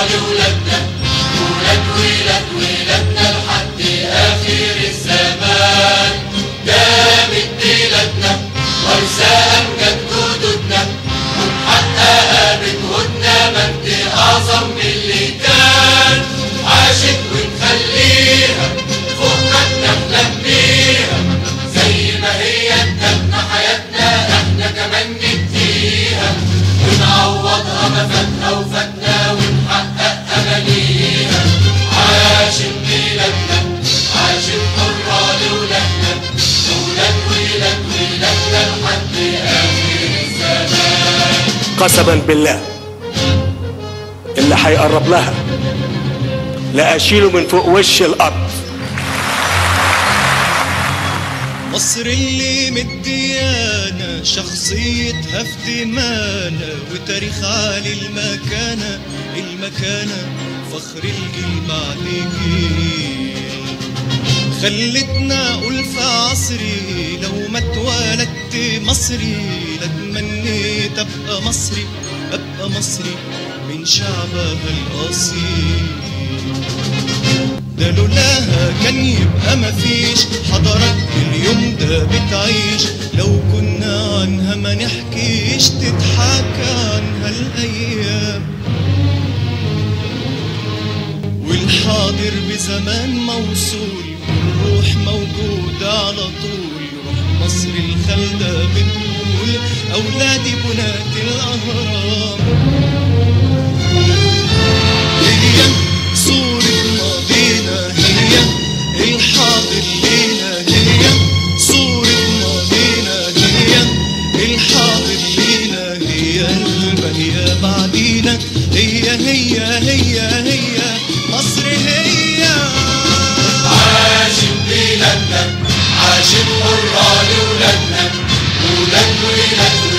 لولادنا ولاد ولاد ولادنا لحد آخر الزمان دامت بلادنا ورثة أمجاد جدودنا ونحققها بجهودنا مجد أعظم من اللي كان عاشت ونخليها فوق ما نحلم بيها زي ما هي ادتنا حياتنا احنا كمان نديها ونعوضها ما فاتها وفاتنا ونحقق امانيها عاشت بلادنا عاشت حرة لولادنا ولاد ولاد ولادنا لحد اخر الزمان قسما بالله اللي هيقرب لها لا اشيله من فوق وش الارض مصر اللي مديانا شخصيتها في دمانا وتاريخ عالي المكانة المكانة فخر الجيل بعد جيل خلتنا أقول في عصري لو ما اتولدت مصري لاتمنيت أبقى مصري أبقى مصري من شعبها الأصيل ده لولاها كان يبقى مفيش حضارات اليوم ده بتعيش لو كنا عنها ما نحكيش تضحك عنها الأيام والحاضر بزمان موصول والروح موجودة على طول روح مصر الخالدة بتقول أولادي بنات الأهرام هي صورة ماضينا هي الحاضر لينا هي صورة ماضينا هي الحاضر لينا هي الباقية بعدينا هي هي هي هي مصر هي عاشت بلادنا عاشت حرة لولادنا ولاد ولاد